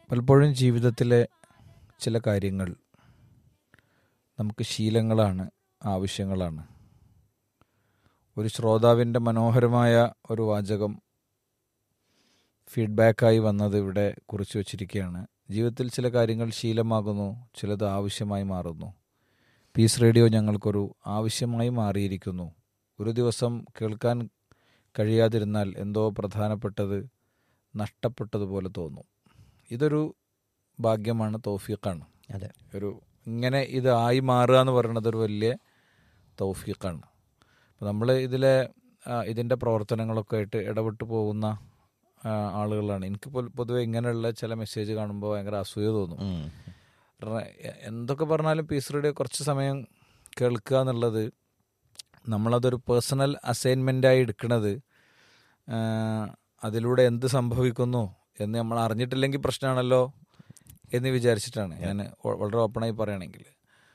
പലപ്പോഴും ജീവിതത്തിലെ ചില കാര്യങ്ങൾ നമുക്ക് ശീലങ്ങളാണ് ആവശ്യങ്ങളാണ് ഒരു ശ്രോതാവിൻ്റെ മനോഹരമായ ഒരു വാചകം ഫീഡ്ബാക്കായി വന്നത് ഇവിടെ കുറിച്ച് വച്ചിരിക്കുകയാണ് ജീവിതത്തിൽ ചില കാര്യങ്ങൾ ശീലമാകുന്നു ചിലത് ആവശ്യമായി മാറുന്നു പീസ് റേഡിയോ ഞങ്ങൾക്കൊരു ആവശ്യമായി മാറിയിരിക്കുന്നു ഒരു ദിവസം കേൾക്കാൻ കഴിയാതിരുന്നാൽ എന്തോ പ്രധാനപ്പെട്ടത് നഷ്ടപ്പെട്ടതുപോലെ തോന്നും ഇതൊരു ഭാഗ്യമാണ് തൗഫീഖാണ് അതെ ഒരു ഇങ്ങനെ ഇത് ആയി മാറുക എന്ന് പറയുന്നത് ഒരു വലിയ തൗഫീഖാണ് അപ്പോൾ നമ്മൾ ഇതിലെ ആ, ഇതിൻ്റെ പ്രവർത്തനങ്ങളൊക്കെ ആയിട്ട് ഇടപെട്ട് പോകുന്ന ആ, ആളുകളാണ് എനിക്ക് പൊ- പൊതുവെ ഇങ്ങനെയുള്ള ചില മെസ്സേജ് കാണുമ്പോൾ ഭയങ്കര അസൂയ തോന്നും ഉം. കാരണം എ- എന്തൊക്കെ പറഞ്ഞാലും പീസ് റേഡിയോ കുറച്ച് സമയം കേൾക്കുക എന്നുള്ളത് നമ്മളതൊരു പേഴ്സണൽ അസൈൻമെൻ്റായി എടുക്കുന്നത് ആ, അതിലൂടെ എന്ത് സംഭവിക്കുന്നു എന്ന് നമ്മൾ അറിഞ്ഞിട്ടില്ലെങ്കിൽ പ്രശ്നമാണല്ലോ എന്ന് വിചാരിച്ചിട്ടാണ് ഞാൻ വ- വളരെ ഓപ്പണായി പറയുകയാണെങ്കിൽ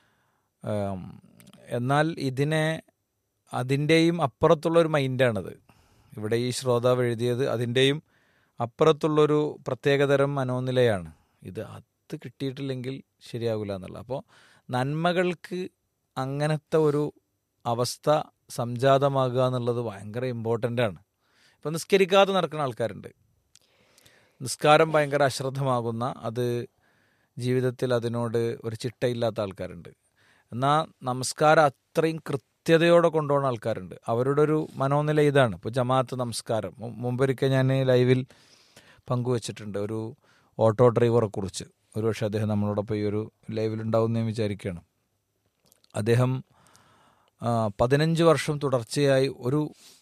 ആം, എന്നാൽ ഇതിനെ അതിൻ്റെയും അപ്പുറത്തുള്ള ഒരു മൈൻഡാണത് ഇവിടെ ഈ ശ്രോതാവ് എഴുതിയത് അതിൻ്റെയും അപ്പുറത്തുള്ളൊരു പ്രത്യേകതരം മനോനിലയാണ് ഇത് അത് കിട്ടിയിട്ടില്ലെങ്കിൽ ശരിയാകില്ല എന്നുള്ള അപ്പോൾ നന്മകൾക്ക് അങ്ങനത്തെ ഒരു അവസ്ഥ സംജാതമാകുക എന്നുള്ളത് ഭയങ്കര ഇമ്പോർട്ടൻ്റ് ആണ് ഇപ്പം നിസ്കരിക്കാതെ നടക്കുന്ന ആൾക്കാരുണ്ട് നിസ്കാരം ഭയങ്കര അശ്രദ്ധമാകുന്ന അത് ജീവിതത്തിൽ അതിനോട് ഒരു ചിട്ടയില്ലാത്ത ആൾക്കാരുണ്ട് എന്നാൽ നമസ്കാരം അത്രയും കൃത്യതയോടെ കൊണ്ടുപോകുന്ന ആൾക്കാരുണ്ട് അവരുടെ ഒരു മനോനില ഇതാണ് ഇപ്പോൾ ജമാഅത്ത് നമസ്കാരം മു- മുമ്പൊരിക്കൽ ഞാൻ ലൈവിൽ പങ്കുവച്ചിട്ടുണ്ട് ഒരു ഓട്ടോ ഡ്രൈവറെ കുറിച്ച് ഒരുപക്ഷെ അദ്ദേഹം നമ്മളോടൊപ്പം ഈ ഒരു ലൈവിലുണ്ടാവും എന്ന് ഞാൻ വിചാരിക്കുകയാണ് അദ്ദേഹം ആ, പതിനഞ്ച് വർഷം തുടർച്ചയായി ഒരു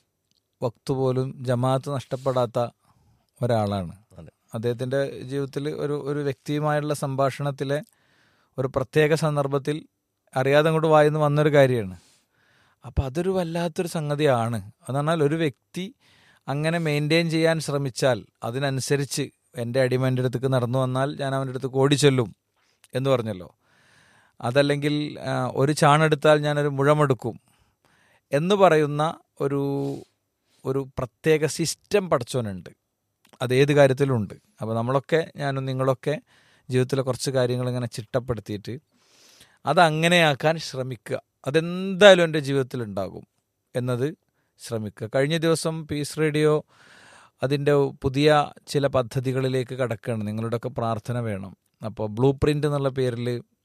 വക്ത് പോലും ജമാഅത്ത് നഷ്ടപ്പെടാത്ത ഒരാളാണ് അതെ. അദ്ദേഹത്തിൻ്റെ ജീവിതത്തിൽ ഒരു ഒരു വ്യക്തിയുമായുള്ള സംഭാഷണത്തിലെ ഒരു പ്രത്യേക സന്ദർഭത്തിൽ അറിയാതെ അങ്ങോട്ട് വായിന്ന് വന്നൊരു കാര്യമാണ് അപ്പോൾ അതൊരു വല്ലാത്തൊരു സംഗതിയാണ് അതെന്നാൽ ഒരു വ്യക്തി അങ്ങനെ മെയിൻറ്റെയിൻ ചെയ്യാൻ ശ്രമിച്ചാൽ അതിനനുസരിച്ച് എൻ്റെ അടിമ എൻ്റെ അടുത്തേക്ക് നടന്നു വന്നാൽ ഞാൻ അവൻ്റെ അടുത്ത് ഓടിച്ചെല്ലും എന്ന് പറഞ്ഞല്ലോ അതല്ലെങ്കിൽ ആ, ഒരു ചാണെടുത്താൽ ഞാനൊരു മുഴമെടുക്കും എന്ന് പറയുന്ന ഒരു ഒരു പ്രത്യേക സിസ്റ്റം പഠിച്ചവനുണ്ട് അത് ഏത് കാര്യത്തിലും ഉണ്ട് അപ്പോൾ നമ്മളൊക്കെ ഞാനും നിങ്ങളൊക്കെ ജീവിതത്തിലെ കുറച്ച് കാര്യങ്ങൾ ഇങ്ങനെ ചിട്ടപ്പെടുത്തിയിട്ട് അത് അങ്ങനെയാക്കാൻ ശ്രമിക്കുക അതെന്തായാലും എൻ്റെ ജീവിതത്തിൽ ഉണ്ടാകും എന്നത് ശ്രമിക്കുക കഴിഞ്ഞ ദിവസം പീസ് റേഡിയോ അതിൻ്റെ പുതിയ ചില പദ്ധതികളിലേക്ക് കടക്കുകയാണ് നിങ്ങളുടെയൊക്കെ പ്രാർത്ഥന വേണം അപ്പോൾ ബ്ലൂ പ്രിൻ്റ് എന്നുള്ള പേരിൽ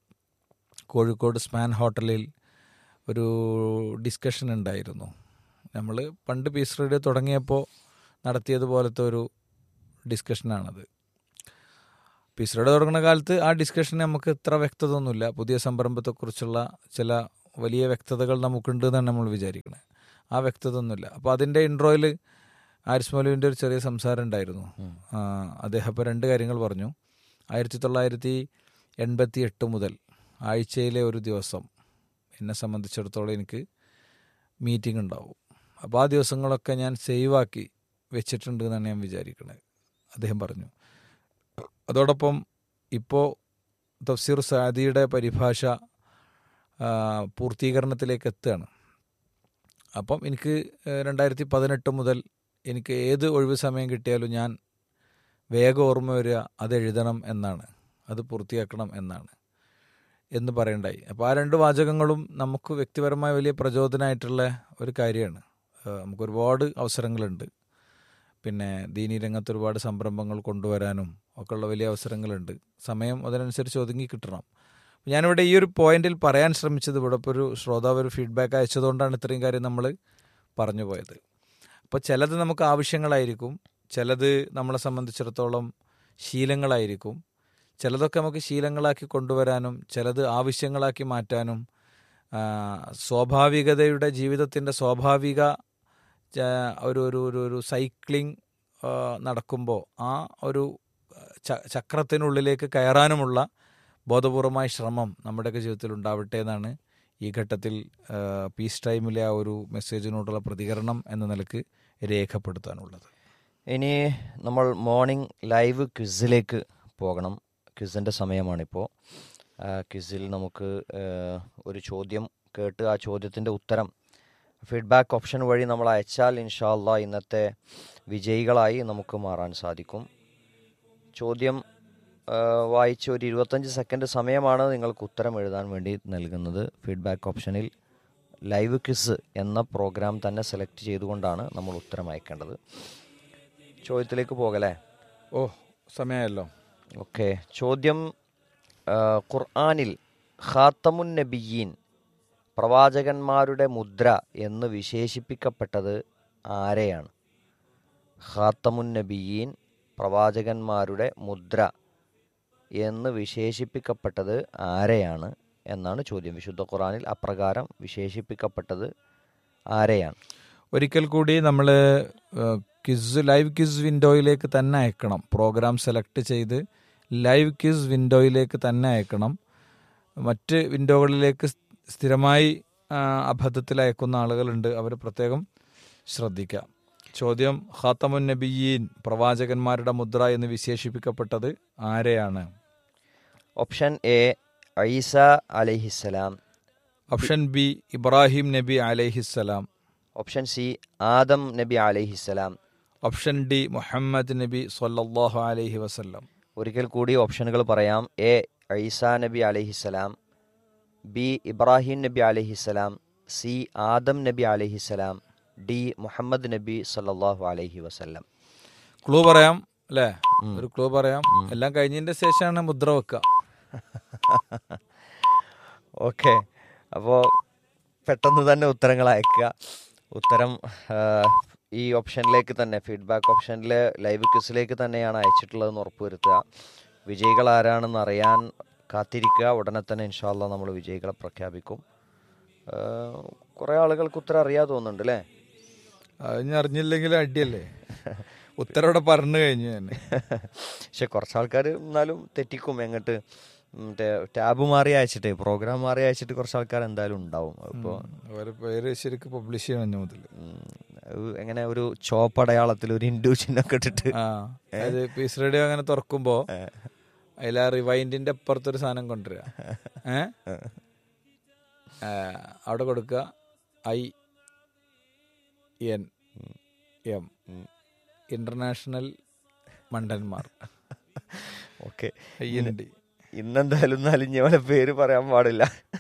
കോഴിക്കോട് സ്മാൻ ഹോട്ടലിൽ ഒരു ഡിസ്കഷൻ ഉണ്ടായിരുന്നു നമ്മൾ പണ്ട് പീസ് റേഡിയോ തുടങ്ങിയപ്പോൾ നടത്തിയതുപോലത്തെ ഒരു ഡിസ്കഷനാണത് പീസ് റേഡിയോ തുടങ്ങുന്ന കാലത്ത് ആ ഡിസ്കഷന് നമുക്ക് ഇത്ര വ്യക്തത ഒന്നുമില്ല പുതിയ സംരംഭത്തെക്കുറിച്ചുള്ള ചില വലിയ വ്യക്തതകൾ നമുക്കുണ്ട് എന്നാണ് നമ്മൾ വിചാരിക്കുന്നത് ആ വ്യക്തത ഒന്നുമില്ല അപ്പോൾ അതിൻ്റെ ഇൻട്രോയിൽ ആരിസ് മൗലുവിൻ്റെ ഒരു ചെറിയ സംസാരം ഉണ്ടായിരുന്നു ആ, അദ്ദേഹം ഇപ്പോൾ രണ്ട് കാര്യങ്ങൾ പറഞ്ഞു ആയിരത്തി തൊള്ളായിരത്തി എൺപത്തി എട്ട് മുതൽ ആഴ്ചയിലെ ഒരു ദിവസം എന്നെ സംബന്ധിച്ചിടത്തോളം എനിക്ക് മീറ്റിംഗ് ഉണ്ടാവും അപ്പോൾ ആ ദിവസങ്ങളൊക്കെ ഞാൻ സേവാക്കി വെച്ചിട്ടുണ്ട് എന്നാണ് ഞാൻ വിചാരിക്കുന്നത് അദ്ദേഹം പറഞ്ഞു അതോടൊപ്പം ഇപ്പോൾ തഫ്സീർ സാദിയുടെ പരിഭാഷ ആ, പൂർത്തീകരണത്തിലേക്ക് എത്തുകയാണ് അപ്പം എനിക്ക് രണ്ടായിരത്തി പതിനെട്ട് മുതൽ എനിക്ക് ഏത് ഒഴിവ് സമയം കിട്ടിയാലും ഞാൻ വേഗം ഓർമ്മ വരിക അത് എഴുതണം എന്നാണ് അത് പൂർത്തിയാക്കണം എന്നാണ് എന്ന് പറയണ്ടായി അപ്പോൾ ആ രണ്ട് വാചകങ്ങളും നമുക്ക് വ്യക്തിപരമായ വലിയ പ്രചോദനമായിട്ടുള്ള ഒരു കാര്യമാണ് ഏഹ് നമുക്ക് ഒരുപാട് അവസരങ്ങളുണ്ട് പിന്നെ ദീനി രംഗത്ത് ഒരുപാട് സംരംഭങ്ങൾ കൊണ്ടുവരാനും ഒക്കെയുള്ള വലിയ അവസരങ്ങളുണ്ട് സമയം അതിനനുസരിച്ച് ഒതുങ്ങി കിട്ടണം ഞാനിവിടെ ഈ ഒരു പോയിന്റിൽ പറയാൻ ശ്രമിച്ചത് ഇവിടെ ഇപ്പോൾ ഒരു ശ്രോതാവ് ഒരു ഫീഡ്ബാക്ക് അയച്ചതുകൊണ്ടാണ് ഇത്രയും കാര്യം നമ്മൾ പറഞ്ഞു പോയത് അപ്പോൾ ചിലത് നമുക്ക് ആവശ്യങ്ങളായിരിക്കും ചിലത് നമ്മളെ സംബന്ധിച്ചിടത്തോളം ശീലങ്ങളായിരിക്കും ചിലതൊക്കെ നമുക്ക് ശീലങ്ങളാക്കി കൊണ്ടുവരാനും ചിലത് ആവശ്യങ്ങളാക്കി മാറ്റാനും ആ, സ്വാഭാവികതയുടെ ജീവിതത്തിൻ്റെ സ്വാഭാവിക ച- ഒരു ഒരു ഒരു ഒരു സൈക്ലിംഗ് നടക്കുമ്പോൾ ആ ഒരു ച- ചക്രത്തിനുള്ളിലേക്ക് കയറാനുമുള്ള ബോധപൂർവമായ ശ്രമം നമ്മുടെയൊക്കെ ജീവിതത്തിൽ ഉണ്ടാവട്ടെ എന്നാണ് ഈ ഘട്ടത്തിൽ ആ, പീസ് ടൈമിലെ ആ ഒരു മെസ്സേജിനോടുള്ള പ്രതികരണം എന്ന നിലക്ക് രേഖപ്പെടുത്താനുള്ളത് ഇനി നമ്മൾ മോർണിംഗ് ലൈവ് ക്വിസിലേക്ക് പോകണം ക്വിസിൻ്റെ സമയമാണിപ്പോൾ ക്വിസിൽ നമുക്ക് ആ, ഒരു ചോദ്യം കേട്ട് ആ ചോദ്യത്തിൻ്റെ ഉത്തരം ഫീഡ്ബാക്ക് ഓപ്ഷൻ വഴി നമ്മൾ അയച്ചാൽ ഇൻഷാല്ല ഇന്നത്തെ വിജയികളായി നമുക്ക് മാറാൻ സാധിക്കും ചോദ്യം ആ, വായിച്ച് ഒരു ഇരുപത്തഞ്ച് സെക്കൻഡ് സമയമാണ് നിങ്ങൾക്ക് ഉത്തരം എഴുതാൻ വേണ്ടി നൽകുന്നത് ഫീഡ്ബാക്ക് ഓപ്ഷനിൽ ലൈവ് ക്വിസ് എന്ന പ്രോഗ്രാം തന്നെ സെലക്ട് ചെയ്തുകൊണ്ടാണ് നമ്മൾ ഉത്തരം അയക്കേണ്ടത് ചോദ്യത്തിലേക്ക് പോകലേ ഓ സമയമല്ലോ ഓക്കെ ചോദ്യം ആ, ഖുർആനിൽ ഖാത്തമുൻ നബിയീൻ പ്രവാചകന്മാരുടെ മുദ്ര എന്ന് വിശേഷിപ്പിക്കപ്പെട്ടത് ആരെയാണ് ഖാത്തമുൻ നബിയീൻ പ്രവാചകന്മാരുടെ മുദ്ര എന്ന് വിശേഷിപ്പിക്കപ്പെട്ടത് ആരെയാണ് എന്നാണ് ചോദ്യം വിശുദ്ധ ഖുർആനിൽ അപ്രകാരം വിശേഷിപ്പിക്കപ്പെട്ടത് ആരെയാണ് ഒരിക്കൽ കൂടി നമ്മൾ ക്വിസ് ലൈവ് ക്വിസ് വിൻഡോയിലേക്ക് തന്നെ അയക്കണം പ്രോഗ്രാം സെലക്ട് ചെയ്ത് ലൈവ് ക്വിസ് വിൻഡോയിലേക്ക് തന്നെ അയക്കണം മറ്റ് വിൻഡോകളിലേക്ക് സ് സ്ഥിരമായി ആ, അബദ്ധത്തിൽ അയക്കുന്ന ആളുകളുണ്ട് അവർ പ്രത്യേകം ശ്രദ്ധിക്കാം ചോദ്യം ഖാത്തമുൻ നബിയീൻ പ്രവാചകന്മാരുടെ മുദ്ര എന്ന് വിശേഷിപ്പിക്കപ്പെട്ടത് ആരെയാണ് ഓപ്ഷൻ എ ഐസ അലൈഹിസ്സലാം ഓപ്ഷൻ ബി ഇബ്രാഹിം നബി അലൈഹിസ്സലാം ഓപ്ഷൻ സി ആദം നബി അലൈഹിസ്സലാം ഓപ്ഷൻ ഡി മുഹമ്മദ് നബി സല്ലല്ലാഹു അലൈഹി വസല്ലം ഒരിക്കൽ കൂടി ഓപ്ഷനുകൾ പറയാം എ ഐസ നബി അലൈഹിസ്സലാം ബി ഇബ്രാഹിം നബി അലൈഹിസ്സലാം സി ആദം നബി അലൈഹിസ്സലാം ഡി മുഹമ്മദ് നബി സല്ലല്ലാഹു അലൈഹി വസല്ലം ക്ലൂ പറയാം അല്ലേ ഒരു ക്ലൂ പറയാം എല്ലാം കഴിഞ്ഞതിന്റെ ശേഷമാണ് മുദ്ര വെക്കുക ഓക്കെ അപ്പോൾ പെട്ടെന്ന് തന്നെ ഉത്തരങ്ങൾ അയക്കുക ഉത്തരം ആ, ഈ ഓപ്ഷനിലേക്ക് തന്നെ ഫീഡ്ബാക്ക് ഓപ്ഷനിൽ ലൈവ് ക്വിസിലേക്ക് തന്നെയാണ് അയച്ചിട്ടുള്ളതെന്ന് ഉറപ്പുവരുത്തുക വിജയികൾ ആരാണെന്ന് അറിയാൻ കാത്തിരിക്കുക ഉടനെ തന്നെ ഇൻഷാല്ല നമ്മൾ വിജയികളെ പ്രഖ്യാപിക്കും ആ, കുറേ ആളുകൾക്ക് ഉത്തരം അറിയാതെ തോന്നുന്നുണ്ട് അല്ലേ അത് ഇനി അറിഞ്ഞില്ലെങ്കിൽ അടിയല്ലേ ഉത്തരം ഇവിടെ പറഞ്ഞു കഴിഞ്ഞു തന്നെ പക്ഷെ കുറച്ച് ആൾക്കാർ എന്നാലും തെറ്റിക്കും എങ്ങോട്ട് മറ്റേ ടാബ് മാറി അയച്ചിട്ടേ പ്രോഗ്രാം മാറി അയച്ചിട്ട് കുറച്ച് ആൾക്കാർ എന്തായാലും ഉണ്ടാവും അപ്പോൾ അവരെ പേര് ശരിക്കും പബ്ലിഷ് ചെയ്യണം ഇനി മുതൽ ഉം, അത് എങ്ങനെ ഒരു ചോപ്പടയാളത്തിൽ ഒരു ഹിന്ദു ചിഹ്നമൊക്കെ ഇട്ടിട്ട് ആ അത് പീസ് റേഡിയോ അങ്ങനെ തുറക്കുമ്പോ അതിൽ ആ റിവൈൻഡിന്റെ അപ്പുറത്തൊരു സാധനം കൊണ്ടുവരിക ഏ ആ, അവിടെ കൊടുക്കുക ഐ എൻ എം ഇന്റർനാഷണൽ മണ്ടന്മാർ ഓക്കെ ഐ എൻ ഡി ഇന്നെന്തായാലും നാലിഞ്ഞ പോലെ പേര് പറയാൻ പാടില്ല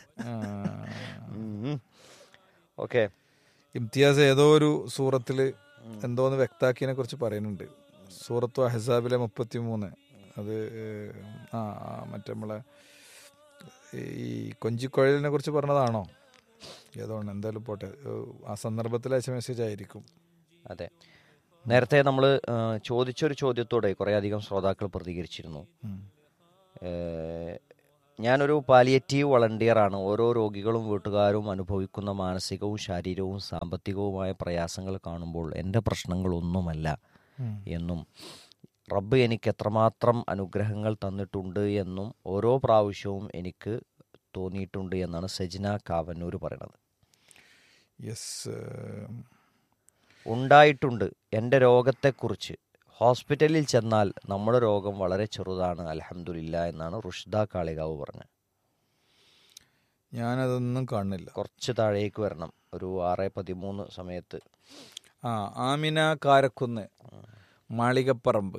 ഓക്കെ ഇംതിയാസ് ഏതോ ഒരു സൂറത്തില് എന്തോന്ന് വ്യക്താക്കിയതിനെ കുറിച്ച് പറയുന്നുണ്ട് സൂറത്തു അഹസാബിലെ മുപ്പത്തി മൂന്ന് അത് ഏഹ്, ആ ആ, മറ്റേ നമ്മളെ ഈ കൊഞ്ചിക്കുഴലിനെ കുറിച്ച് പറഞ്ഞതാണോ ഏതോ ആണ്. എന്തായാലും പോട്ടെ ഏഹ്, ആ സന്ദർഭത്തിൽ അയച്ച മെസ്സേജ് ആയിരിക്കും അതെ നേരത്തെ നമ്മൾ ചോദിച്ചൊരു ചോദ്യത്തോടെ കുറേ അധികം ശ്രോതാക്കൾ പ്രതികരിച്ചിരുന്നു ഉം. ഏഹ്, ഞാനൊരു പാലിയേറ്റീവ് വളണ്ടിയറാണ് ഓരോ രോഗികളും വീട്ടുകാരും അനുഭവിക്കുന്ന മാനസികവും ശാരീരികവും സാമ്പത്തികവുമായ പ്രയാസങ്ങൾ കാണുമ്പോൾ എൻ്റെ പ്രശ്നങ്ങളൊന്നുമല്ല ഉം. എന്നും റബ്ബ് എനിക്ക് എത്രമാത്രം അനുഗ്രഹങ്ങൾ തന്നിട്ടുണ്ട് എന്നും ഓരോ പ്രാവശ്യവും എനിക്ക് തോന്നിയിട്ടുണ്ട് എന്നാണ് സജിന കാവന്നൂർ പറയണത് യെസ് ഏഹ്, ഉണ്ടായിട്ടുണ്ട് എൻ്റെ രോഗത്തെക്കുറിച്ച് ഹോസ്പിറ്റലിൽ ചെന്നാൽ നമ്മുടെ രോഗം വളരെ ചെറുതാണ് അലഹമുല്ല എന്നാണ് റുഷ്ദ കാളികാവ് പറഞ്ഞത് ഞാനതൊന്നും കാണുന്നില്ല കുറച്ച് താഴേക്ക് വരണം ഒരു ആറ് പതിമൂന്ന് സമയത്ത് ആ ആമിന കാരക്കുന്ന് മാളികപ്പറമ്പ്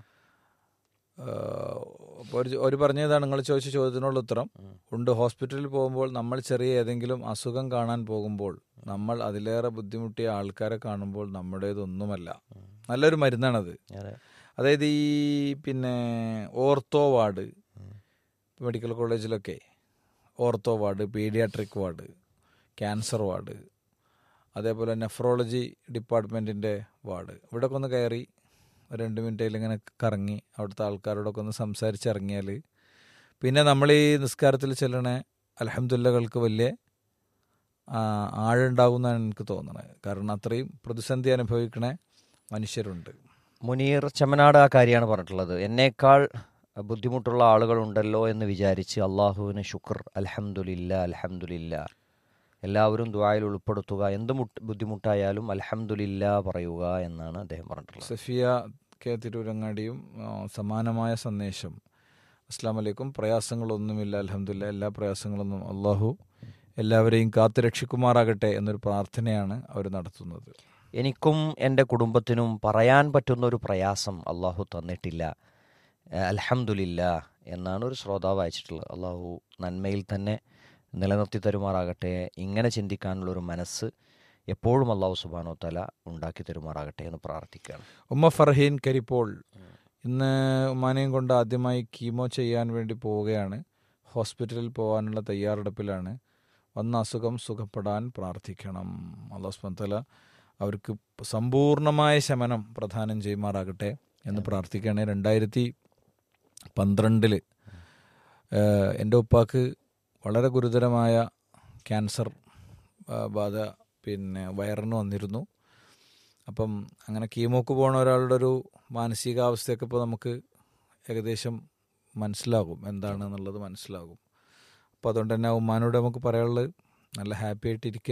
ഏഹ്, അപ്പൊ ഒരു ഒരു പറഞ്ഞതാണ് നിങ്ങൾ ചോദിച്ച ചോദ്യത്തിനുള്ള ഉത്തരം ഉണ്ട് ഹോസ്പിറ്റലിൽ പോകുമ്പോൾ നമ്മൾ ചെറിയ ഏതെങ്കിലും അസുഖം കാണാൻ പോകുമ്പോൾ നമ്മൾ അതിലേറെ ബുദ്ധിമുട്ടിയ ആൾക്കാരെ കാണുമ്പോൾ നമ്മുടേതൊന്നുമല്ല നല്ലൊരു മരുന്നാണത് അതെ അതായത് ഈ പിന്നെ ഓർത്തോ വാർഡ് മെഡിക്കൽ കോളേജിലൊക്കെ ortho ward paediatric ward cancer ward അതേപോലെ നെഫ്രോളജി ഡിപ്പാർട്ട്മെൻറ്റിൻ്റെ വാർഡ് ഇവിടെയൊക്കെ ഒന്ന് കയറി ഒരു രണ്ട് മിനിറ്റിൽ ഇങ്ങനെ കറങ്ങി അവിടുത്തെ ആൾക്കാരോടൊക്കെ ഒന്ന് സംസാരിച്ചിറങ്ങിയാൽ പിന്നെ നമ്മൾ ഈ നിസ്കാരത്തിൽ ചെല്ലണ അലഹമുല്ലകൾക്ക് വലിയ ആ, ആഴുണ്ടാകുമെന്നാണ് എനിക്ക് തോന്നുന്നത് കാരണം അത്രയും പ്രതിസന്ധി അനുഭവിക്കണ മനുഷ്യരുണ്ട് മുനീർ ചെമ്മനാട് ആ കാര്യമാണ് പറഞ്ഞിട്ടുള്ളത് എന്നേക്കാൾ ബുദ്ധിമുട്ടുള്ള ആളുകളുണ്ടല്ലോ എന്ന് വിചാരിച്ച് അള്ളാഹുവിന് ശുക്ർ അൽഹംദുലില്ല അൽഹംദുലില്ല എല്ലാവരും ദ്വായിൽ ഉൾപ്പെടുത്തുക എന്ത് മുട്ട് ബുദ്ധിമുട്ടായാലും അൽഹംദുലില്ല പറയുക എന്നാണ് അദ്ദേഹം പറഞ്ഞിട്ടുള്ളത് സഫിയ കെ തിരൂരങ്ങാടിയും ആ, സമാനമായ സന്ദേശം അസ്സാം വലൈക്കും പ്രയാസങ്ങളൊന്നുമില്ല അലഹമില്ല എല്ലാ പ്രയാസങ്ങളൊന്നും അള്ളാഹു എല്ലാവരെയും കാത്തു രക്ഷിക്കുമാറാകട്ടെ എന്നൊരു പ്രാർത്ഥനയാണ് അവർ നടത്തുന്നത് എനിക്കും എൻ്റെ കുടുംബത്തിനും പറയാൻ പറ്റുന്ന ഒരു പ്രയാസം അള്ളാഹു തന്നിട്ടില്ല അൽഹംദുലില്ല എന്നാണ് ഒരു ശ്രോതാവ് അയച്ചിട്ടുള്ളത് അള്ളാഹു നന്മയിൽ തന്നെ നിലനിർത്തി തരുമാറാകട്ടെ ഇങ്ങനെ ചിന്തിക്കാനുള്ള ഒരു മനസ്സ് എപ്പോഴും അള്ളാഹു സുബാനോ തല ഉണ്ടാക്കി തരുമാറാകട്ടെ എന്ന് പ്രാർത്ഥിക്കുകയാണ് ഉമ്മ ഫർഹീൻ കരിപ്പോൾ ഇന്ന് ഉമ്മാനെയും കൊണ്ട് ആദ്യമായി കീമോ ചെയ്യാൻ വേണ്ടി പോവുകയാണ് ഹോസ്പിറ്റലിൽ പോകാനുള്ള തയ്യാറെടുപ്പിലാണ് വന്ന അസുഖം സുഖപ്പെടാൻ പ്രാർത്ഥിക്കണം അള്ളാഹു സുബ്ഹാനഹു വ തആല അവർക്ക് സമ്പൂർണമായ ശമനം പ്രദാനം ചെയ്യുമാറാകട്ടെ എന്ന് പ്രാർത്ഥിക്കുകയാണ് രണ്ടായിരത്തി പന്ത്രണ്ടില് എൻ്റെ ഉപ്പാക്ക് വളരെ ഗുരുതരമായ ക്യാൻസർ ആ, ബാധ പിന്നെ വയറിന് വന്നിരുന്നു അപ്പം അങ്ങനെ കീമോക്ക് പോണ ഒരാളുടെ ഒരു മാനസികാവസ്ഥയൊക്കെ ഇപ്പോൾ നമുക്ക് ഏകദേശം മനസ്സിലാകും എന്താണ് എന്നുള്ളത് മനസ്സിലാകും അപ്പോൾ അതുകൊണ്ട് തന്നെ ആ ഉമ്മാനോട് നമുക്ക് പറയാനുള്ളത് നല്ല ഹാപ്പി ആയിട്ടിരിക്കുക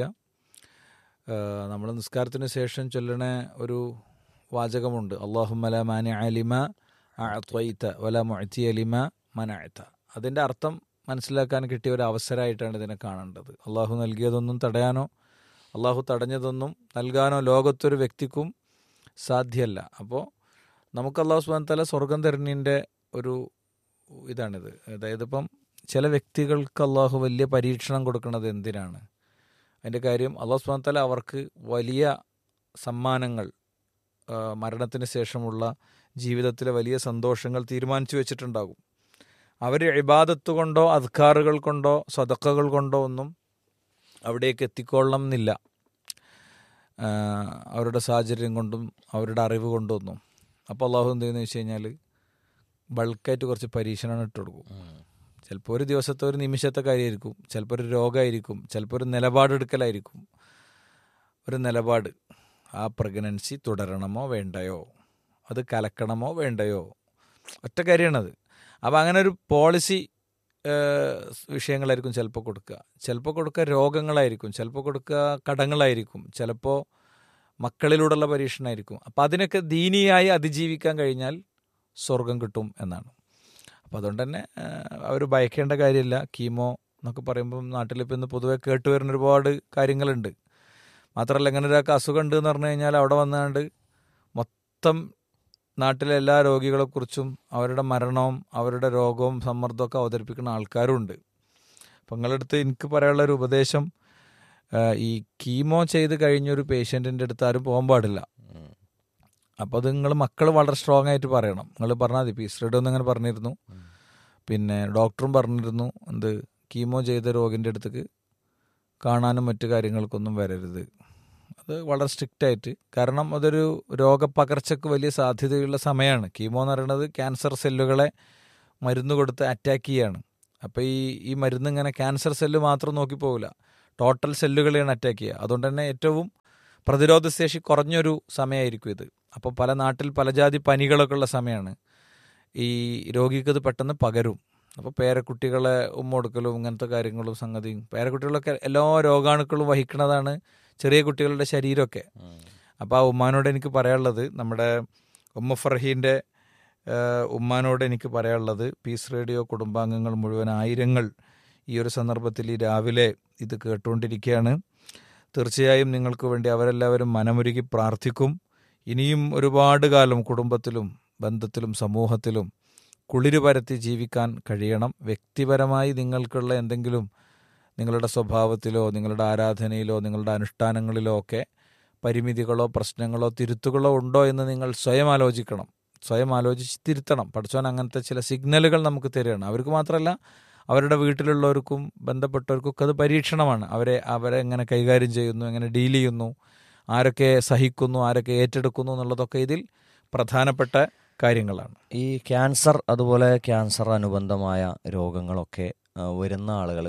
നമ്മൾ നിസ്കാരത്തിന് ശേഷം ചൊല്ലണ ഒരു വാചകമുണ്ട് അള്ളാഹുമല മാനി അലിമ അത്വൈത്ത വല മൊഴത്തി അലിമ മനായത്ത അതിൻ്റെ അർത്ഥം മനസ്സിലാക്കാൻ കിട്ടിയ ഒരു അവസരമായിട്ടാണ് ഇതിനെ കാണേണ്ടത് അള്ളാഹു നൽകിയതൊന്നും തടയാനോ അള്ളാഹു തടഞ്ഞതൊന്നും നൽകാനോ ലോകത്തൊരു വ്യക്തിക്കും സാധ്യമല്ല അപ്പോൾ നമുക്ക് അള്ളാഹു സുബാൻ തല സ്വർഗം തരുന്നതിൻ്റെ ഒരു ഇതാണിത് അതായത് ഇപ്പം ചില വ്യക്തികൾക്ക് അള്ളാഹു വലിയ പരീക്ഷണം കൊടുക്കുന്നത് എന്തിനാണ് അതിൻ്റെ കാര്യം അള്ളാഹു സുബാൻ തല അവർക്ക് വലിയ സമ്മാനങ്ങൾ ആ, മരണത്തിന് ശേഷമുള്ള ജീവിതത്തിലെ വലിയ സന്തോഷങ്ങൾ തീരുമാനിച്ചു വെച്ചിട്ടുണ്ടാകും അവർ ഇബാദത്ത് കൊണ്ടോ അദ്കാറുകൾ കൊണ്ടോ സ്വതക്കകൾ കൊണ്ടോ ഒന്നും അവിടേക്ക് എത്തിക്കൊള്ളണം എന്നില്ല ആ, അവരുടെ സാഹചര്യം കൊണ്ടും അവരുടെ അറിവ് കൊണ്ടും ഒന്നും അപ്പോൾ അള്ളാഹു എന്ത് ചെയ്യുന്നത് വെച്ച് കഴിഞ്ഞാൽ ബൾക്കായിട്ട് കുറച്ച് പരീക്ഷണം ഇട്ട് കൊടുക്കും ചിലപ്പോൾ ഒരു ദിവസത്തെ ഒരു നിമിഷത്തെ കാര്യമായിരിക്കും ചിലപ്പോൾ ഒരു രോഗമായിരിക്കും ചിലപ്പോൾ ഒരു നിലപാടെടുക്കലായിരിക്കും ഒരു നിലപാട് ആ പ്രഗ്നൻസി തുടരണമോ വേണ്ടയോ അത് കലക്കണമോ വേണ്ടയോ ഒറ്റ കാര്യമാണത് അപ്പോൾ അങ്ങനെ ഒരു പോളിസി വിഷയങ്ങളായിരിക്കും ചിലപ്പോൾ കൊടുക്കുക ചിലപ്പോൾ കൊടുക്കുക രോഗങ്ങളായിരിക്കും ചിലപ്പോൾ കൊടുക്കുക കടങ്ങളായിരിക്കും ചിലപ്പോൾ മക്കളിലൂടെയുള്ള പരീക്ഷണമായിരിക്കും അപ്പോൾ അതിനൊക്കെ ദീനിയായി അതിജീവിക്കാൻ കഴിഞ്ഞാൽ സ്വർഗം കിട്ടും എന്നാണ് അപ്പോൾ അതുകൊണ്ട് തന്നെ അവർ ഭയക്കേണ്ട കാര്യമില്ല കീമോ എന്നൊക്കെ പറയുമ്പം നാട്ടിലിപ്പോൾ ഇന്ന് പൊതുവെ കേട്ട് വരുന്ന ഒരുപാട് കാര്യങ്ങളുണ്ട് മാത്രമല്ല ഇങ്ങനെ ഒരാൾക്ക് അസുഖം ഉണ്ട് എന്ന് പറഞ്ഞു കഴിഞ്ഞാൽ അവിടെ വന്നാണ്ട് മൊത്തം നാട്ടിലെ എല്ലാ രോഗികളെക്കുറിച്ചും അവരുടെ മരണവും അവരുടെ രോഗവും സമ്മർദ്ദമൊക്കെ അവതരിപ്പിക്കുന്ന ആൾക്കാരുണ്ട് അപ്പം നിങ്ങളടുത്ത് എനിക്ക് പറയാനുള്ള ഒരു ഉപദേശം ആ, ഈ കീമോ ചെയ്ത് കഴിഞ്ഞൊരു പേഷ്യൻറ്റിൻ്റെ അടുത്ത് ആരും പോകാൻ പാടില്ല ഉം. അപ്പോൾ അത് നിങ്ങൾ മക്കൾ വളരെ സ്ട്രോങ് ആയിട്ട് പറയണം നിങ്ങൾ പറഞ്ഞാൽ മതി പീസ് റെഡി ഒന്നും അങ്ങനെ പറഞ്ഞിരുന്നു പിന്നെ ഡോക്ടറും പറഞ്ഞിരുന്നു എന്ത് കീമോ ചെയ്ത രോഗിൻ്റെ അടുത്തേക്ക് കാണാനും മറ്റു കാര്യങ്ങൾക്കൊന്നും വരരുത് അത് വളരെ സ്ട്രിക്റ്റ് ആയിട്ട് കാരണം അതൊരു രോഗപകർച്ചയ്ക്ക് വലിയ സാധ്യതയുള്ള സമയമാണ് കീമോ എന്ന് പറയുന്നത് ക്യാൻസർ സെല്ലുകളെ മരുന്ന് കൊടുത്ത് അറ്റാക്ക് ചെയ്യാണ് അപ്പോൾ ഈ ഈ മരുന്ന് ഇങ്ങനെ ക്യാൻസർ സെല്ല് മാത്രം നോക്കി പോകില്ല ടോട്ടൽ സെല്ലുകളെയാണ് അറ്റാക്ക് ചെയ്യുക അതുകൊണ്ട് തന്നെ ഏറ്റവും പ്രതിരോധശേഷി കുറഞ്ഞൊരു സമയമായിരിക്കും ഇത് അപ്പോൾ പല നാട്ടിൽ പല ജാതി പനികളൊക്കെ ഉള്ള സമയമാണ് ഈ രോഗിക്ക് ഇത് പെട്ടെന്ന് പകരും അപ്പോൾ പേരക്കുട്ടികളെ ഉമ്മ കൊടുക്കലും ഇങ്ങനത്തെ കാര്യങ്ങളും സംഗതിയും പേരക്കുട്ടികളൊക്കെ എല്ലാ രോഗാണുക്കളും വഹിക്കുന്നതാണ് ചെറിയ കുട്ടികളുടെ ശരീരമൊക്കെ ഉം. അപ്പോൾ ആ ഉമ്മാനോട് എനിക്ക് പറയാനുള്ളത് നമ്മുടെ ഉമ്മ ഫർഹീൻ്റെ ഉമ്മാനോട് എനിക്ക് പറയാനുള്ളത് പീസ് റേഡിയോ കുടുംബാംഗങ്ങൾ മുഴുവൻ ആയിരങ്ങൾ ഈ ഒരു സന്ദർഭത്തിൽ ഈ രാവിലെ ഇത് കേട്ടുകൊണ്ടിരിക്കുകയാണ് തീർച്ചയായും നിങ്ങൾക്ക് വേണ്ടി അവരെല്ലാവരും മനമൊരുക്കി പ്രാർത്ഥിക്കും ഇനിയും ഒരുപാട് കാലം കുടുംബത്തിലും ബന്ധത്തിലും സമൂഹത്തിലും കുളിര് പരത്തി ജീവിക്കാൻ കഴിയണം വ്യക്തിപരമായി നിങ്ങൾക്കുള്ള എന്തെങ്കിലും നിങ്ങളുടെ സ്വഭാവത്തിലോ നിങ്ങളുടെ ആരാധനയിലോ നിങ്ങളുടെ അനുഷ്ഠാനങ്ങളിലോ ഒക്കെ പരിമിതികളോ പ്രശ്നങ്ങളോ തിരുത്തുകളോ ഉണ്ടോ എന്ന് നിങ്ങൾ സ്വയം ആലോചിക്കണം സ്വയം ആലോചിച്ച് തിരുത്തണം പഠിച്ചോൻ അങ്ങനത്തെ ചില സിഗ്നലുകൾ നമുക്ക് തരികയാണ് അവർക്ക് മാത്രമല്ല അവരുടെ വീട്ടിലുള്ളവർക്കും ബന്ധപ്പെട്ടവർക്കൊക്കെ അത് പരീക്ഷണമാണ് അവരെ അവരെ എങ്ങനെ കൈകാര്യം ചെയ്യുന്നു എങ്ങനെ ഡീൽ ചെയ്യുന്നു ആരൊക്കെ സഹിക്കുന്നു ആരൊക്കെ ഏറ്റെടുക്കുന്നു എന്നുള്ളതൊക്കെ ഇതിൽ പ്രധാനപ്പെട്ട കാര്യങ്ങളാണ് ഈ ക്യാൻസർ അതുപോലെ ക്യാൻസർ അനുബന്ധമായ രോഗങ്ങളൊക്കെ ആ, വരുന്ന ആളുകൾ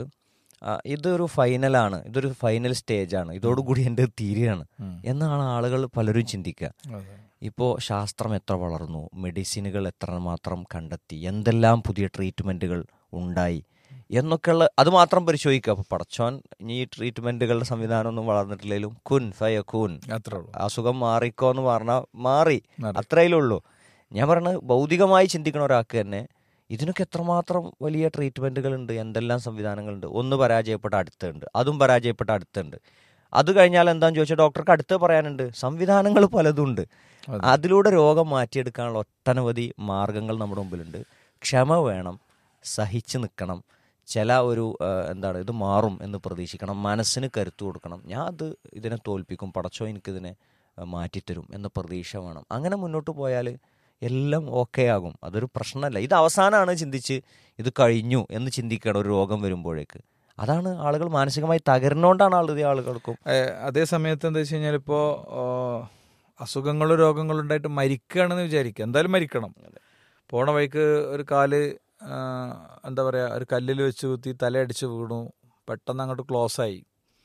ഇതൊരു ഫൈനലാണ് ഇതൊരു ഫൈനൽ സ്റ്റേജാണ് ഇതോടുകൂടി എൻ്റെ തീരുകയാണ് ഉം. എന്നാണ് ആളുകൾ പലരും ചിന്തിക്കുക അതെ. ഇപ്പോൾ ശാസ്ത്രം എത്ര വളർന്നു മെഡിസിനുകൾ എത്രമാത്രം കണ്ടെത്തി എന്തെല്ലാം പുതിയ ട്രീറ്റ്മെൻറ്റുകൾ ഉണ്ടായി എന്നൊക്കെയുള്ള അത് മാത്രം പരിശോധിക്കുക അപ്പോൾ പടച്ചോൻ ഇനി ഈ ട്രീറ്റ്മെൻറ്റുകളുടെ സംവിധാനമൊന്നും വളർന്നിട്ടില്ലെങ്കിലും കുൻ ഫയ കുൻ അത്രേ ഉള്ളൂ അസുഖം മാറിക്കോ എന്ന് പറഞ്ഞാൽ മാറി മാറി. അത്രയേ ഉള്ളൂ ഞാൻ പറഞ്ഞത് ഭൗതികമായി ചിന്തിക്കണ ഒരാൾക്ക് തന്നെ ഇതിനൊക്കെ എത്രമാത്രം വലിയ ട്രീറ്റ്മെൻറ്റുകളുണ്ട് എന്തെല്ലാം സംവിധാനങ്ങളുണ്ട് ഒന്ന് പരാജയപ്പെട്ട അടുത്തുണ്ട് അതും പരാജയപ്പെട്ട അടുത്തുണ്ട് അത് കഴിഞ്ഞാൽ എന്താന്ന് ചോദിച്ചാൽ ഡോക്ടർക്ക് അടുത്ത് പറയാനുണ്ട് സംവിധാനങ്ങൾ പലതുണ്ട് അതെ. അതിലൂടെ രോഗം മാറ്റിയെടുക്കാനുള്ള ഒട്ടനവധി മാർഗങ്ങൾ നമ്മുടെ മുമ്പിലുണ്ട് ക്ഷമ വേണം സഹിച്ച് നിൽക്കണം ചില ഒരു ആ, എന്താണ് ഇത് മാറും എന്ന് പ്രതീക്ഷിക്കണം മനസ്സിന് കരുത്തു കൊടുക്കണം ഞാൻ അത് ഇതിനെ തോൽപ്പിക്കും പടച്ചോ എനിക്കിതിനെ ആ, മാറ്റിത്തരും എന്ന പ്രതീക്ഷ വേണം അങ്ങനെ മുന്നോട്ട് പോയാൽ എല്ലാം ഓക്കെ ആകും അതൊരു പ്രശ്നമല്ല ഇത് അവസാനമാണ് ചിന്തിച്ച് ഇത് കഴിഞ്ഞു എന്ന് ചിന്തിക്കണം ഒരു രോഗം വരുമ്പോഴേക്ക് അതാണ് ആളുകൾ മാനസികമായി തകരുന്നോണ്ടാണ് ആളുകൾ ആളുകൾക്കും ഏഹ് അതേ സമയത്ത് എന്താ വെച്ച് കഴിഞ്ഞാൽ ഇപ്പോൾ അസുഖങ്ങളും രോഗങ്ങളും ഉണ്ടായിട്ട് മരിക്കുകയാണെന്ന് വിചാരിക്കുക എന്തായാലും മരിക്കണം പോണ വഴിക്ക് ഒരു കാല് ആ, എന്താ പറയുക ഒരു കല്ലിൽ വെച്ച് കുത്തി തലയടിച്ച് വീണു പെട്ടെന്ന് അങ്ങോട്ട് ക്ലോസ് ആയി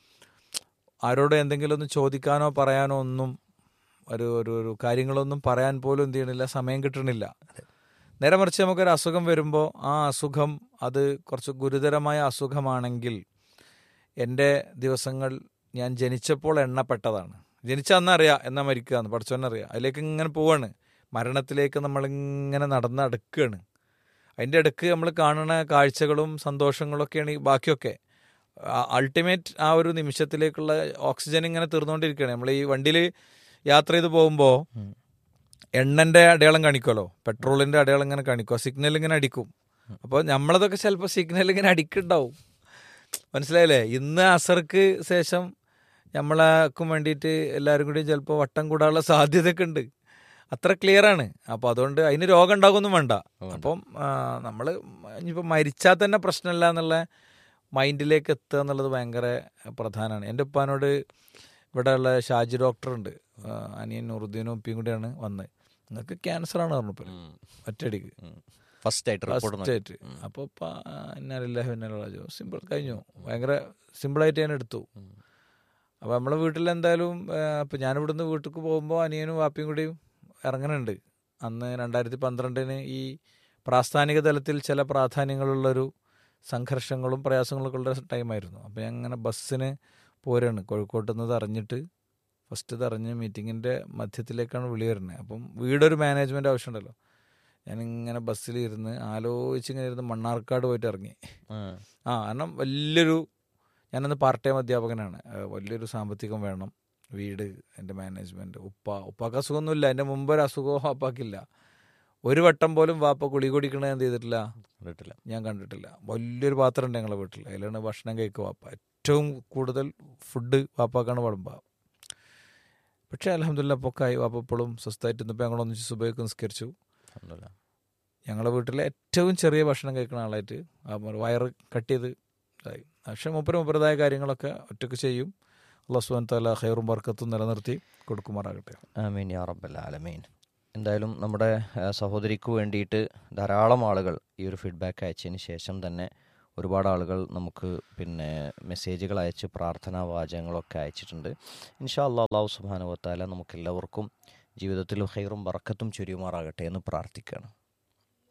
ആരോട് എന്തെങ്കിലും ഒന്ന് ചോദിക്കാനോ പറയാനോ ഒന്നും ഒരു ഒരു ഒരു കാര്യങ്ങളൊന്നും പറയാൻ പോലും എന്ത് ചെയ്യണില്ല സമയം കിട്ടണില്ല നേരെ മറിച്ച് നമുക്കൊരു അസുഖം വരുമ്പോൾ ആ അസുഖം അത് കുറച്ച് ഗുരുതരമായ അസുഖമാണെങ്കിൽ എൻ്റെ ദിവസങ്ങൾ ഞാൻ ജനിച്ചപ്പോൾ എണ്ണപ്പെട്ടതാണ് ജനിച്ച അന്നറിയാം എന്നാ മരിക്കുക എന്ന് പഠിച്ചോന്നറിയാം അതിലേക്ക് ഇങ്ങനെ പോവാണ് മരണത്തിലേക്ക് നമ്മളിങ്ങനെ നടന്ന് അടുക്കുകയാണ് അതിൻ്റെ ഇടയ്ക്ക് നമ്മൾ കാണുന്ന കാഴ്ചകളും സന്തോഷങ്ങളൊക്കെയാണ് ഈ ബാക്കിയൊക്കെ അൾട്ടിമേറ്റ് ആ ഒരു നിമിഷത്തിലേക്കുള്ള ഓക്സിജൻ ഇങ്ങനെ തീർന്നുകൊണ്ടിരിക്കുകയാണ് നമ്മൾ ഈ വണ്ടിയിൽ യാത്ര ചെയ്ത് പോകുമ്പോൾ എണ്ണൻ്റെ അടയാളം കാണിക്കുമല്ലോ പെട്രോളിൻ്റെ അടയാളം ഇങ്ങനെ കാണിക്കും സിഗ്നൽ ഇങ്ങനെ അടിക്കും അപ്പോൾ നമ്മളതൊക്കെ ചിലപ്പോൾ സിഗ്നൽ ഇങ്ങനെ അടിക്കുന്നുണ്ടാവും മനസ്സിലായില്ലേ ഇന്ന് അസർക്ക് ശേഷം നമ്മളക്കും വേണ്ടിയിട്ട് എല്ലാവരും കൂടി ചിലപ്പോൾ വട്ടം കൂടാനുള്ള സാധ്യതയൊക്കെ ഉണ്ട് അത്ര ക്ലിയർ ആണ് അപ്പോൾ അതുകൊണ്ട് അതിന് രോഗം ഉണ്ടാകുമൊന്നും വേണ്ട അപ്പം നമ്മൾ ഇനിയിപ്പോൾ മരിച്ചാൽ തന്നെ പ്രശ്നമില്ല എന്നുള്ള മൈൻഡിലേക്ക് എത്തുക എന്നുള്ളത് ഭയങ്കര പ്രധാനമാണ് എൻ്റെ ഉപ്പാനോട് ഇവിടെയുള്ള ഷാജി ഡോക്ടറുണ്ട് ആ, അനിയൻ നുറുദ്ദീനും ഉപ്പിയും കൂടിയാണ് വന്നത് നിങ്ങൾക്ക് ക്യാൻസർ ആണ് പറഞ്ഞപ്പോൾ ഒറ്റയടിക്ക് ഫസ്റ്റ് ആയിട്ട് റിപ്പോർട്ട് ഫസ്റ്റ് ആയിട്ട് അപ്പോൾ എന്നാലില്ലാഹു എന്നാലോ സിമ്പിൾ കഴിഞ്ഞു ഭയങ്കര സിമ്പിളായിട്ട് ഞാൻ എടുത്തു അപ്പോൾ നമ്മളെ വീട്ടിൽ എന്തായാലും അപ്പോൾ ഞാൻ ഇവിടുന്ന് വീട്ടിൽ പോകുമ്പോൾ അനിയനും വാപ്പിയും കൂടിയും ഇറങ്ങുന്നുണ്ട് അന്ന് രണ്ടായിരത്തി പന്ത്രണ്ടിന് ഈ പ്രാസ്ഥാനിക തലത്തിൽ ചില പ്രാധാന്യങ്ങളുള്ളൊരു സംഘർഷങ്ങളും പ്രയാസങ്ങളൊക്കെ ഉള്ള ടൈമായിരുന്നു അപ്പോൾ ഞാൻ അങ്ങനെ ബസ്സിന് പോരാണ് കോഴിക്കോട്ട് നിന്ന് അറിഞ്ഞിട്ട് ഫസ്റ്റ് തറിഞ്ഞ് മീറ്റിങ്ങിൻ്റെ മധ്യത്തിലേക്കാണ് വിളി വരുന്നത് അപ്പം വീടൊരു മാനേജ്മെൻറ്റ് ആവശ്യമുണ്ടല്ലോ ഞാനിങ്ങനെ ബസ്സിൽ ഇരുന്ന് ആലോചിച്ച് ഇങ്ങനെ ഇരുന്ന് മണ്ണാർക്കാട് പോയിട്ട് ഇറങ്ങി ആ കാരണം വലിയൊരു ഞാനന്ന് പാർട്ട് ടൈം അധ്യാപകനാണ് ഏഹ് വലിയൊരു സാമ്പത്തികം വേണം വീട് എൻ്റെ മാനേജ്മെൻറ്റ് ഉപ്പ ഉപ്പാക്ക് അസുഖമൊന്നുമില്ല എൻ്റെ മുമ്പ് ഒരു അസുഖവും വാപ്പാക്കില്ല ഒരു വട്ടം പോലും വാപ്പ കുളി കുടിക്കണത് എന്ത് ചെയ്തിട്ടില്ല കണ്ടിട്ടില്ല ഞാൻ കണ്ടിട്ടില്ല വലിയൊരു പാത്രം ഉണ്ട് ഞങ്ങളെ വീട്ടിൽ അതിലാണ് ഭക്ഷണം കഴിക്കുക വാപ്പ ഏറ്റവും കൂടുതൽ ഫുഡ് വാപ്പാക്കാണ് വിളമ്പുക പക്ഷേ അലഹമില്ല പൊക്കായി വാപ്പ ഇപ്പോഴും സ്വസ്ഥമായിട്ട് ഇന്നിപ്പോൾ ഞങ്ങളൊന്നിച്ച് സുബൈക്ക് നിസ്കരിച്ചു അൽഹംദുലില്ലാ. ഞങ്ങളുടെ വീട്ടിലെ ഏറ്റവും ചെറിയ ഭക്ഷണം കഴിക്കുന്ന ആളായിട്ട് ആ മ- വയറ് കട്ട് ചെയ്ത് ഇതായി പക്ഷെ മുപ്പര് മുപ്പരതായ കാര്യങ്ങളൊക്കെ ഒറ്റയ്ക്ക് ചെയ്യും അള്ളാഹ് സുബാൻ താല ഹൈറും ബർക്കത്തും നിലനിർത്തി കൊടുക്കുമാറാകട്ടെ ആമീൻ യാ റബ്ബൽ ആലമീൻ എന്തായാലും നമ്മുടെ ആ, സഹോദരിക്ക് വേണ്ടിയിട്ട് ധാരാളം ആളുകൾ ഈ ഒരു ഫീഡ്ബാക്ക് അയച്ചതിന് ശേഷം തന്നെ ഒരുപാട് ആളുകൾ നമുക്ക് പിന്നെ മെസ്സേജുകൾ അയച്ച് പ്രാർത്ഥനാ വാചകങ്ങളൊക്കെ അയച്ചിട്ടുണ്ട് ഇൻഷാ അല്ലാ അള്ളാഹു സുബാനുവത്താല നമുക്ക് എല്ലാവർക്കും ജീവിതത്തിൽ ഹൈറും ബർക്കത്തും ചൊരിയുമാറാകട്ടെ എന്ന് പ്രാർത്ഥിക്കുകയാണ്